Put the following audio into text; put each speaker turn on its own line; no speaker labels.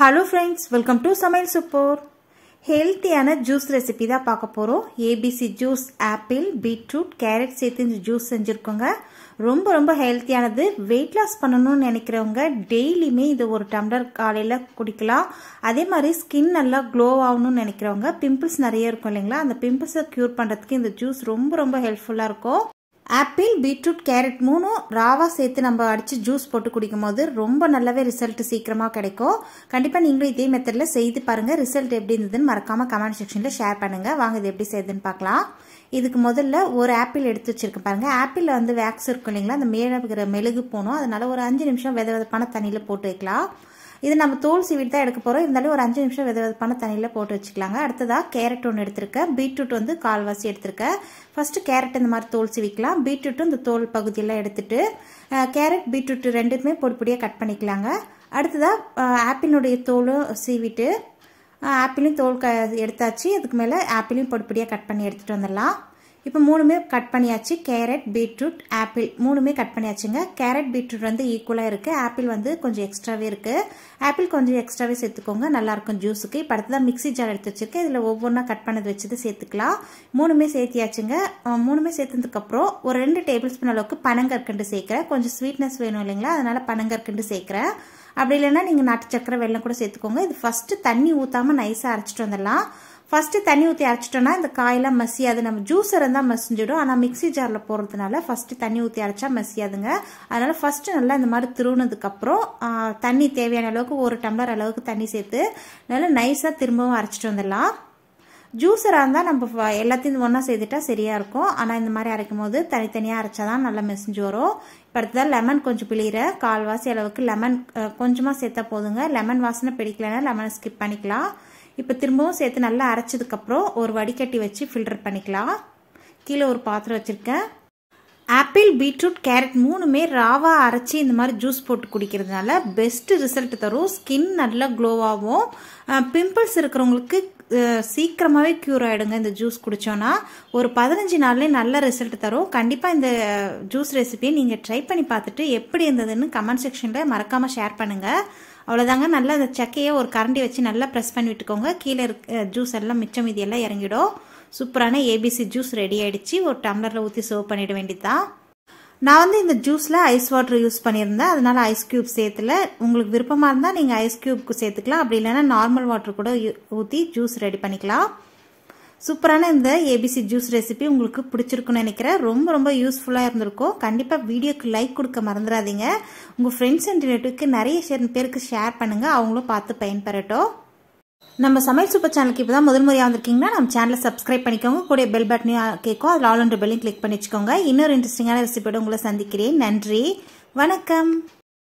hello friends welcome to சமையல் super ஹெல்த்தியான juice recipe தான் பார்க்க போகிறோம் ABC juice apple beetroot carrot சேர்த்து இந்த ஜூஸ் செஞ்சுருக்கோங்க ரொம்ப ரொம்ப ஹெல்த்தியானது வெயிட் லாஸ் பண்ணணும்னு நினைக்கிறவங்க டெய்லியுமே இது ஒரு டம்ளர் காலையில் குடிக்கலாம் அதே மாதிரி ஸ்கின் நல்லா க்ளோ ஆகணும்னு நினைக்கிறவங்க பிம்பிள்ஸ் நிறைய இருக்கும் இல்லைங்களா அந்த பிம்பிள்ஸை க்யூர் பண்ணுறதுக்கு இந்த ஜூஸ் ரொம்ப ரொம்ப ஹெல்ப்ஃபுல்லாக இருக்கும் ஆப்பிள் பீட்ரூட் கேரட் மூணும் ராவா சேர்த்து நம்ம அடித்து ஜூஸ் போட்டு குடிக்கும் போது ரொம்ப நல்லாவே ரிசல்ட் சீக்கிரமாக கிடைக்கும் கண்டிப்பாக நீங்களும் இதே மெத்தடில் செய்து பாருங்கள் ரிசல்ட் எப்படி இருந்ததுன்னு மறக்காமல் கமெண்ட் செக்ஷனில் ஷேர் பண்ணுங்கள் வாங்க இது எப்படி செய்யுதுன்னு பார்க்கலாம் இதுக்கு முதல்ல ஒரு ஆப்பிள் எடுத்து வச்சிருக்கேன் பாருங்கள் ஆப்பிளில் வந்து வேக்ஸ் இருக்கும் இல்லைங்களா அந்த மேலே இருக்கிற மெழுகு போகணும் அதனால ஒரு அஞ்சு நிமிஷம் வித விதப்பான தண்ணியில் போட்டு வைக்கலாம் இது நம்ம தோல் சீவிட்டு தான் எடுக்க போகிறோம் இருந்தாலும் ஒரு அஞ்சு நிமிஷம் வித விதப்பான தண்ணியில் போட்டு வச்சுக்கலாங்க அடுத்ததாக கேரட் ஒன்று எடுத்திருக்கேன் பீட்ரூட் வந்து கால்வாசி எடுத்திருக்கேன் ஃபஸ்ட்டு கேரட் இந்த மாதிரி தோல் சீவிக்கலாம் பீட்ரூட்டும் இந்த தோல் பகுதியெல்லாம் எடுத்துட்டு கேரட் பீட்ரூட் ரெண்டுமே பொடி பொடியாக கட் பண்ணிக்கலாங்க அடுத்ததாக ஆப்பிளுடைய தோலும் சீவிட்டு ஆப்பிளையும் தோல் க எடுத்தாச்சு அதுக்கு மேலே ஆப்பிளையும் பொடி பொடியாக கட் பண்ணி எடுத்துகிட்டு வந்துடலாம் இப்போ மூணுமே கட் பண்ணியாச்சு கேரட் பீட்ரூட் ஆப்பிள் மூணுமே கட் பண்ணியாச்சுங்க கேரட் பீட்ரூட் வந்து ஈக்குவலாக இருக்குது ஆப்பிள் வந்து கொஞ்சம் எக்ஸ்ட்ராவே இருக்குது ஆப்பிள் கொஞ்சம் எக்ஸ்ட்ராவே சேர்த்துக்கோங்க நல்லாயிருக்கும் ஜூஸுக்கு இப்போ அடுத்ததான் மிக்சி ஜார் எடுத்து வச்சுருக்கேன் இதில் ஒவ்வொன்றா கட் பண்ணது வச்சது சேர்த்துக்கலாம் மூணுமே சேர்த்தியாச்சுங்க மூணுமே சேர்த்ததுக்கப்புறம் ஒரு ரெண்டு டேபிள் ஸ்பூன் அளவுக்கு பனங்கற்கண்டு சேர்க்குறேன் கொஞ்சம் ஸ்வீட்னஸ் வேணும் இல்லைங்களா அதனால் பனங்கற்கண்டு சேர்க்குறேன் அப்படி இல்லைன்னா நீங்கள் நாட்டு சக்கரை வெள்ளம் கூட சேர்த்துக்கோங்க இது ஃபஸ்ட்டு தண்ணி ஊற்றாமல் நைஸாக அரைச்சிட்டு வந்துடலாம் ஃபஸ்ட்டு தண்ணி ஊற்றி அரைச்சிட்டோன்னா இந்த காயெல்லாம் மசியாது நம்ம ஜூஸர் இருந்தால் மசிஞ்சிடும் ஆனால் மிக்சி ஜாரில் போடுறதுனால ஃபஸ்ட்டு தண்ணி ஊற்றி அரைச்சா மசியாதுங்க அதனால் ஃபஸ்ட்டு நல்லா இந்த மாதிரி திருவுனதுக்கப்புறம் தண்ணி தேவையான அளவுக்கு ஒரு டம்ளர் அளவுக்கு தண்ணி சேர்த்து நல்லா நைஸாக திரும்பவும் அரைச்சிட்டு வந்துடலாம் ஜூஸராக இருந்தால் நம்ம எல்லாத்தையும் ஒன்றா சேர்த்துட்டா சரியாக இருக்கும் ஆனால் இந்த மாதிரி அரைக்கும் போது தனித்தனியாக அரைச்சா தான் நல்லா மெசிஞ்சு வரும் இப்போ அடுத்ததாக லெமன் கொஞ்சம் பிழிகிற கால்வாசி அளவுக்கு லெமன் கொஞ்சமாக சேர்த்தா போதுங்க லெமன் வாசனை பிடிக்கலன்னா லெமனை ஸ்கிப் பண்ணிக்கலாம் இப்போ திரும்பவும் சேர்த்து நல்லா அரைச்சதுக்கப்புறம் ஒரு வடிகட்டி வச்சு ஃபில்டர் பண்ணிக்கலாம் கீழே ஒரு பாத்திரம் வச்சுருக்கேன் ஆப்பிள் பீட்ரூட் கேரட் மூணுமே ராவாக அரைச்சி இந்த மாதிரி ஜூஸ் போட்டு குடிக்கிறதுனால பெஸ்ட்டு ரிசல்ட் தரும் ஸ்கின் நல்லா க்ளோவாகும் பிம்பிள்ஸ் இருக்கிறவங்களுக்கு சீக்கிரமாகவே க்யூர் ஆகிடுங்க இந்த ஜூஸ் குடித்தோன்னா ஒரு பதினஞ்சு நாள்லேயே நல்ல ரிசல்ட் தரும் கண்டிப்பாக இந்த ஜூஸ் ரெசிபியை நீங்கள் ட்ரை பண்ணி பார்த்துட்டு எப்படி இருந்ததுன்னு கமெண்ட் செக்ஷனில் மறக்காமல் ஷேர் பண்ணுங்கள் அவ்வளோதாங்க நல்லா அந்த சக்கையை ஒரு கரண்டி வச்சு நல்லா ப்ரெஸ் பண்ணி விட்டுக்கோங்க கீழே இருக்க ஜூஸ் எல்லாம் மிச்சம் மீதி எல்லாம் இறங்கிடும் சூப்பரான ஏபிசி ஜூஸ் ரெடி ஆகிடுச்சு ஒரு டம்ளரில் ஊற்றி சர்வ் பண்ணிட வேண்டியதுதான் நான் வந்து இந்த ஜூஸில் ஐஸ் வாட்டர் யூஸ் பண்ணியிருந்தேன் அதனால் ஐஸ் க்யூப் சேர்த்துல உங்களுக்கு விருப்பமாக இருந்தால் நீங்கள் ஐஸ் க்யூப்க்கு சேர்த்துக்கலாம் அப்படி இல்லைன்னா நார்மல் வாட்டர் கூட ஊற்றி ஜூஸ் ரெடி பண்ணிக்கலாம் சூப்பரான இந்த ஏபிசி ஜூஸ் ரெசிபி உங்களுக்கு பிடிச்சிருக்குன்னு நினைக்கிறேன் ரொம்ப ரொம்ப யூஸ்ஃபுல்லாக இருந்திருக்கும் கண்டிப்பாக வீடியோக்கு லைக் கொடுக்க மறந்துடாதீங்க உங்கள் ஃப்ரெண்ட்ஸ் அண்ட் ரிலேட்டிவ்க்கு நிறைய ஷேர் பேருக்கு ஷேர் பண்ணுங்கள் அவங்களும் பார்த்து பயன்பெறட்டும் நம்ம சமையல் சூப்பர் சேனலுக்கு இப்போ தான் முதல் முறையாக வந்திருக்கீங்கன்னா நம்ம சேனலை சப்ஸ்கிரைப் பண்ணிக்கோங்க கூட பெல் பட்டனையும் கேட்கும் அதில் ஆல் ஒன்று பெல்லையும் கிளிக் பண்ணி வச்சுக்கோங்க இன்னொரு இன்ட்ரெஸ்டிங்கான ரெசிபியோட உங்களை சந்திக்கிறேன் நன்றி வணக்கம்